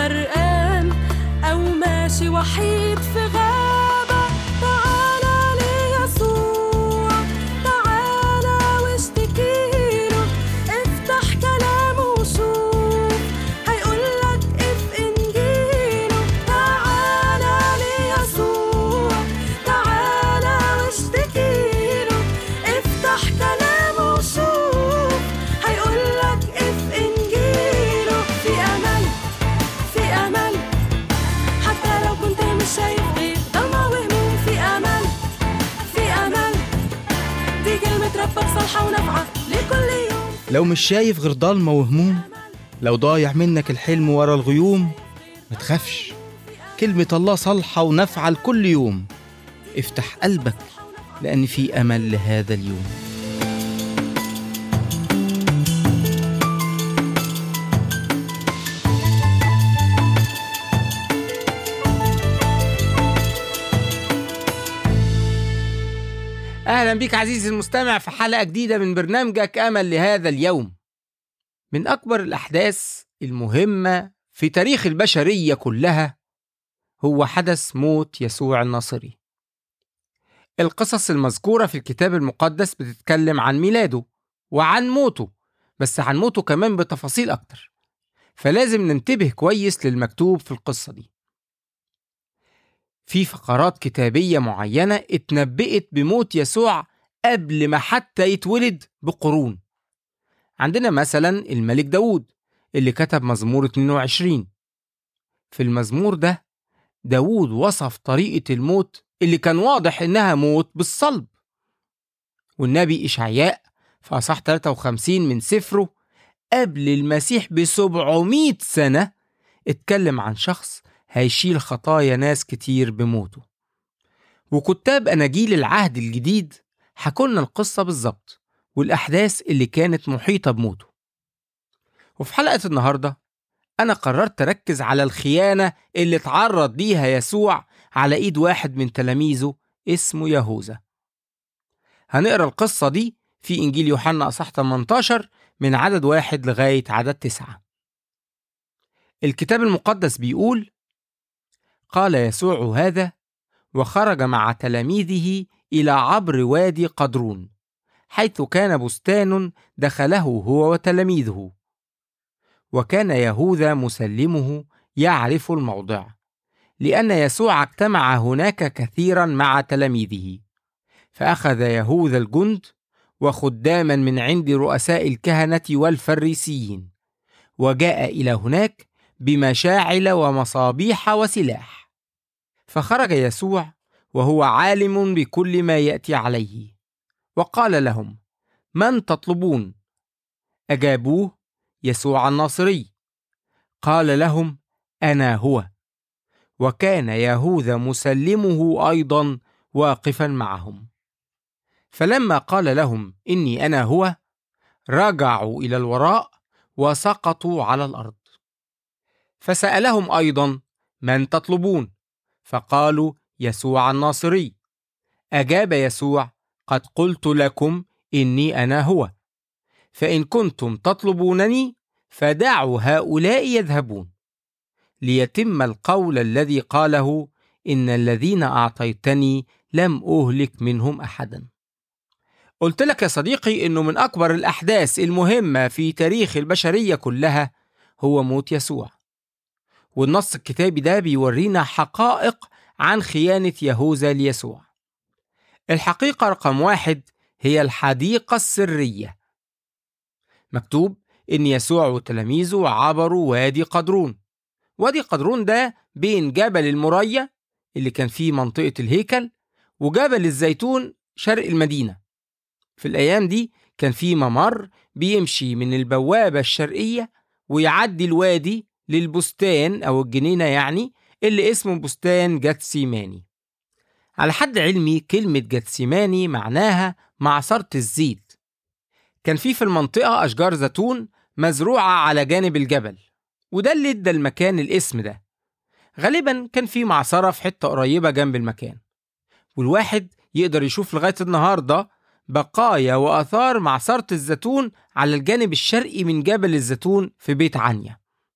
غرقان أو ماشي وحيد في غابة تعالى ليسوع تعالى واشتكيله افتح كلامه وشوف هيقولك اف انجيله تعالى ليسوع تعالى واشتكيله افتح كلامه وشوف هيقولك اف انجيله في امل في امل حتى لو كنت مش شايف غير ضلمة وهموم في امل في امل دي كلمة ربك صالحة ونافعة لكل يوم لو مش شايف غير ضلمة وهموم لو ضايع منك الحلم ورا الغيوم ما تخافش كلمة الله صالحة ونافعة لكل يوم افتح قلبك لأن في أمل لهذا اليوم أهلا بك عزيزي المستمع في حلقة جديدة من برنامجك أمل لهذا اليوم من أكبر الأحداث المهمة في تاريخ البشرية كلها هو حدث موت يسوع الناصري القصص المذكورة في الكتاب المقدس بتتكلم عن ميلاده وعن موته بس عن موته كمان بتفاصيل أكتر فلازم ننتبه كويس للمكتوب في القصة دي في فقرات كتابية معينة اتنبأت بموت يسوع قبل ما حتى يتولد بقرون عندنا مثلا الملك داود اللي كتب مزمور 22 في المزمور ده داود وصف طريقة الموت اللي كان واضح إنها موت بالصلب والنبي إشعياء في أصح 53 من سفره قبل المسيح ب 700 سنة اتكلم عن شخص هيشيل خطايا ناس كتير بموته وكتاب أناجيل العهد الجديد حكولنا القصة بالظبط والأحداث اللي كانت محيطة بموته وفي حلقة النهاردة أنا قررت أركز على الخيانة اللي اتعرض ليها يسوع على إيد واحد من تلاميذه اسمه يهوذا هنقرأ القصة دي في إنجيل يوحنا أصح 18 من عدد واحد لغاية عدد تسعة الكتاب المقدس بيقول قال يسوع هذا وخرج مع تلاميذه إلى عبر وادي قدرون حيث كان بستان دخله هو وتلاميذه وكان يهوذا مسلمه يعرف الموضع لأن يسوع اجتمع هناك كثيرا مع تلاميذه فأخذ يهوذا الجند وخداما من عند رؤساء الكهنة والفريسيين وجاء إلى هناك بمشاعل ومصابيح وسلاح فخرج يسوع وهو عالم بكل ما يأتي عليه وقال لهم من تطلبون أجابوه يسوع الناصري قال لهم أنا هو وكان يهوذا مسلمه أيضا واقفا معهم فلما قال لهم إني أنا هو رجعوا إلى الوراء وسقطوا على الأرض فسألهم أيضا من تطلبون فقالوا يسوع الناصري أجاب يسوع قد قلت لكم إني أنا هو فإن كنتم تطلبونني فدعوا هؤلاء يذهبون ليتم القول الذي قاله إن الذين أعطيتني لم أهلك منهم أحدا قلت لك يا صديقي إنه من أكبر الأحداث المهمة في تاريخ البشرية كلها هو موت يسوع والنص الكتابي ده بيورينا حقائق عن خيانة يهوذا ليسوع الحقيقة رقم واحد هي الحديقة السرية مكتوب إن يسوع وتلاميذه عبروا وادي قدرون وادي قدرون ده بين جبل المريا اللي كان فيه منطقة الهيكل وجبل الزيتون شرق المدينة في الأيام دي كان في ممر بيمشي من البوابة الشرقية ويعدي الوادي للبستان أو الجنينة يعني اللي اسمه بستان جاتسيماني على حد علمي كلمة جاتسيماني معناها معصرة الزيت كان في في المنطقة أشجار زيتون مزروعة على جانب الجبل وده اللي ادى المكان الاسم ده غالبا كان في معصرة في حتة قريبة جنب المكان والواحد يقدر يشوف لغاية النهاردة بقايا وآثار معصرة الزيتون على الجانب الشرقي من جبل الزيتون في بيت عنيا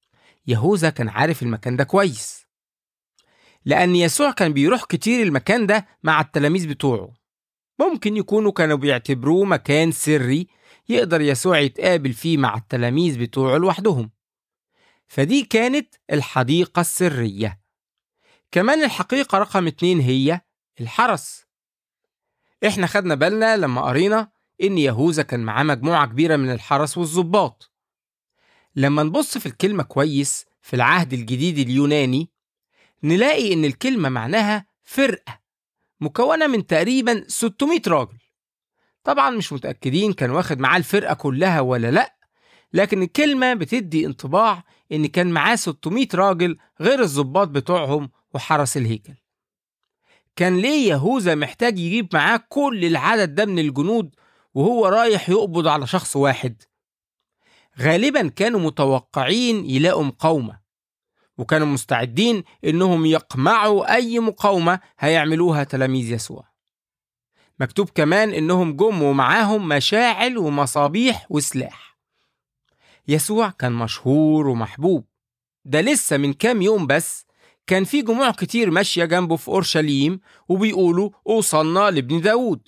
يهوذا كان عارف المكان ده كويس لأن يسوع كان بيروح كتير المكان ده مع التلاميذ بتوعه ممكن يكونوا كانوا بيعتبروه مكان سري يقدر يسوع يتقابل فيه مع التلاميذ بتوعه لوحدهم فدي كانت الحديقة السرية كمان الحقيقة رقم اتنين هي الحرس احنا خدنا بالنا لما قرينا ان يهوذا كان معاه مجموعة كبيرة من الحرس والظباط لما نبص في الكلمة كويس في العهد الجديد اليوناني نلاقي ان الكلمة معناها فرقة مكونة من تقريبا 600 راجل طبعا مش متأكدين كان واخد معاه الفرقة كلها ولا لأ لكن الكلمة بتدي انطباع إن كان معاه 600 راجل غير الضباط بتوعهم وحرس الهيكل كان ليه يهوذا محتاج يجيب معاه كل العدد ده من الجنود وهو رايح يقبض على شخص واحد غالبا كانوا متوقعين يلاقوا مقاومة وكانوا مستعدين إنهم يقمعوا أي مقاومة هيعملوها تلاميذ يسوع مكتوب كمان إنهم جم ومعاهم مشاعل ومصابيح وسلاح يسوع كان مشهور ومحبوب ده لسه من كام يوم بس كان في جموع كتير ماشية جنبه في أورشليم وبيقولوا أوصلنا لابن داود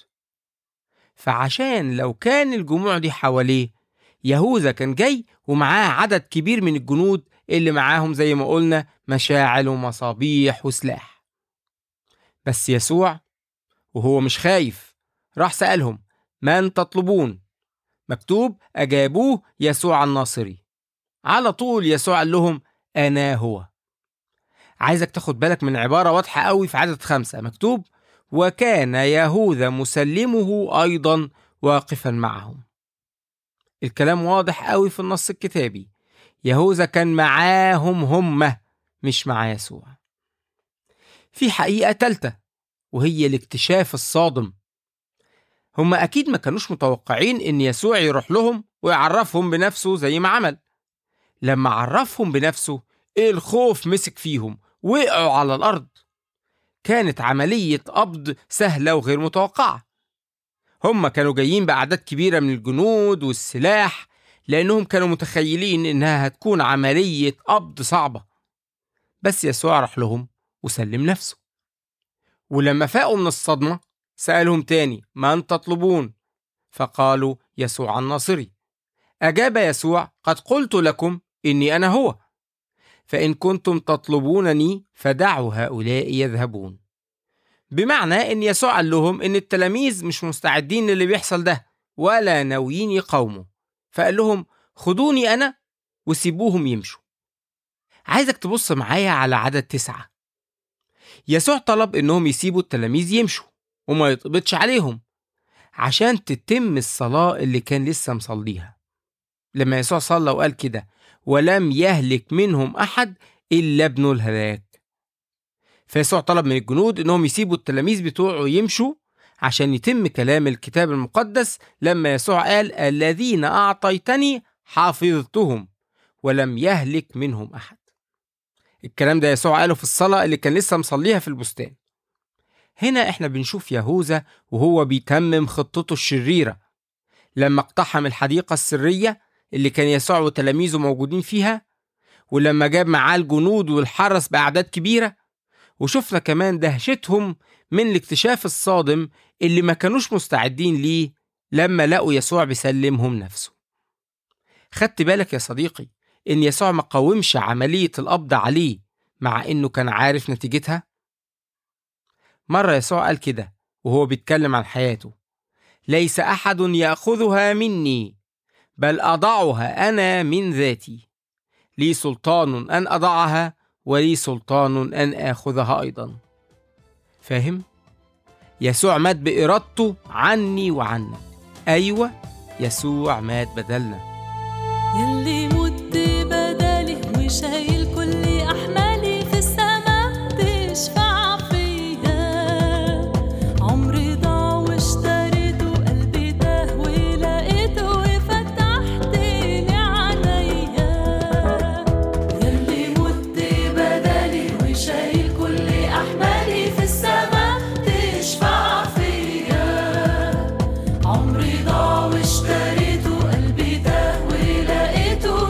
فعشان لو كان الجموع دي حواليه يهوذا كان جاي ومعاه عدد كبير من الجنود اللي معاهم زي ما قلنا مشاعل ومصابيح وسلاح بس يسوع وهو مش خايف راح سألهم من تطلبون مكتوب أجابوه يسوع الناصري على طول يسوع قال لهم أنا هو عايزك تاخد بالك من عبارة واضحة قوي في عدد خمسة مكتوب وكان يهوذا مسلمه أيضا واقفا معهم الكلام واضح قوي في النص الكتابي يهوذا كان معاهم هم مش مع يسوع في حقيقة تالتة وهي الاكتشاف الصادم هم أكيد ما كانوش متوقعين إن يسوع يروح لهم ويعرفهم بنفسه زي ما عمل لما عرفهم بنفسه الخوف مسك فيهم وقعوا على الأرض كانت عملية قبض سهلة وغير متوقعة هم كانوا جايين بأعداد كبيرة من الجنود والسلاح لأنهم كانوا متخيلين إنها هتكون عملية قبض صعبة بس يسوع راح لهم وسلم نفسه ولما فاقوا من الصدمة سألهم تاني من تطلبون فقالوا يسوع الناصري أجاب يسوع قد قلت لكم إني أنا هو فإن كنتم تطلبونني فدعوا هؤلاء يذهبون بمعنى إن يسوع قال لهم إن التلاميذ مش مستعدين للي بيحصل ده ولا ناويين يقاوموا فقال لهم خدوني أنا وسيبوهم يمشوا عايزك تبص معايا على عدد تسعة يسوع طلب إنهم يسيبوا التلاميذ يمشوا وما يتقبضش عليهم عشان تتم الصلاة اللي كان لسه مصليها لما يسوع صلى وقال كده ولم يهلك منهم أحد إلا ابن الهلاك فيسوع طلب من الجنود إنهم يسيبوا التلاميذ بتوعه يمشوا عشان يتم كلام الكتاب المقدس لما يسوع قال الذين أعطيتني حافظتهم ولم يهلك منهم أحد الكلام ده يسوع قاله في الصلاة اللي كان لسه مصليها في البستان هنا احنا بنشوف يهوذا وهو بيتمم خطته الشريرة لما اقتحم الحديقة السرية اللي كان يسوع وتلاميذه موجودين فيها ولما جاب معاه الجنود والحرس بأعداد كبيرة وشفنا كمان دهشتهم من الاكتشاف الصادم اللي ما كانوش مستعدين ليه لما لقوا يسوع بيسلمهم نفسه خدت بالك يا صديقي إن يسوع ما قاومش عملية القبض عليه مع إنه كان عارف نتيجتها مرة يسوع قال كده وهو بيتكلم عن حياته ليس أحد يأخذها مني بل أضعها أنا من ذاتي لي سلطان أن أضعها ولي سلطان أن آخذها أيضا فاهم؟ يسوع مات بإرادته عني وعنك أيوة يسوع مات بدلنا يلي مت بدالي وشايل كل أحمالي في السما تشفع فيا عمري ضاع واشتريته قلبي تاه ولقيته وفتحت لي عينيا يلي مت بدالي وشايل كل أحمالي في السما تشفع فيا عمري ضاع واشتريته قلبي تاه ولقيته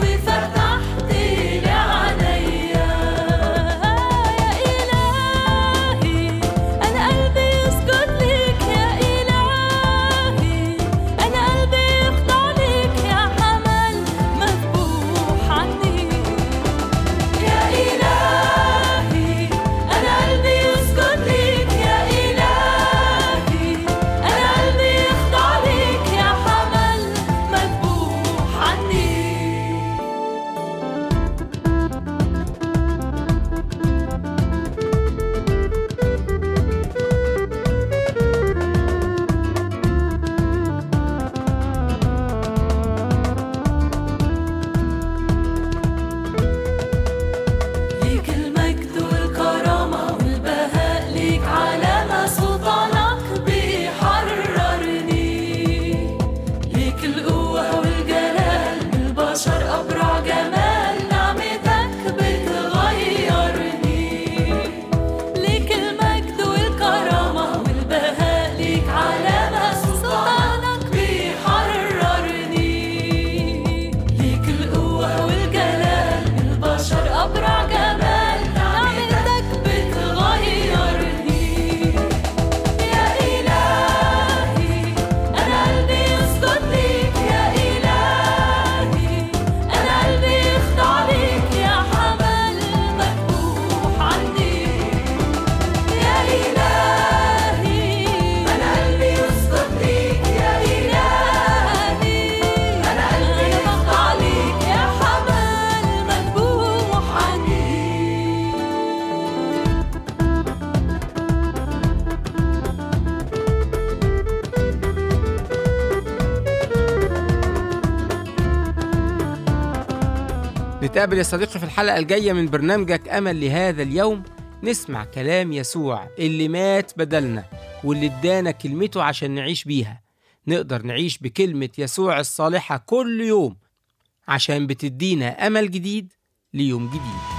نتقابل يا صديقي في الحلقة الجاية من برنامجك أمل لهذا اليوم نسمع كلام يسوع اللي مات بدلنا واللي ادانا كلمته عشان نعيش بيها نقدر نعيش بكلمة يسوع الصالحة كل يوم عشان بتدينا أمل جديد ليوم جديد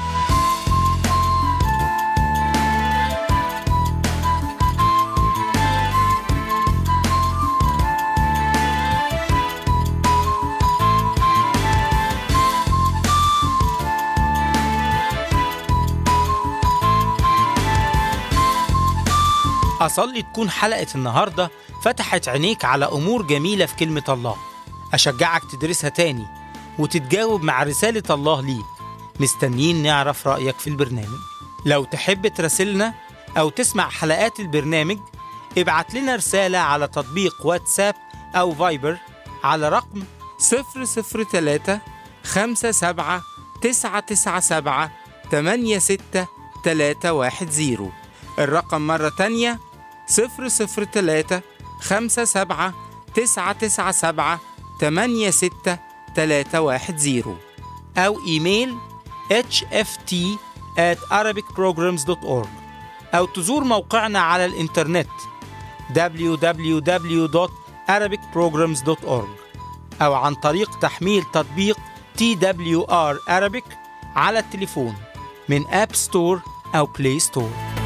أصلي تكون حلقة النهاردة فتحت عينيك على أمور جميلة في كلمة الله أشجعك تدرسها تاني وتتجاوب مع رسالة الله ليك مستنيين نعرف رأيك في البرنامج لو تحب تراسلنا أو تسمع حلقات البرنامج ابعت لنا رسالة على تطبيق واتساب أو فايبر على رقم 003 57 997 86310 الرقم مرة تانية 003 57 997 86310 أو إيميل hft at arabicprograms.org أو تزور موقعنا على الإنترنت www.arabicprograms.org أو عن طريق تحميل تطبيق TWR Arabic على التليفون من أب ستور أو بلاي ستور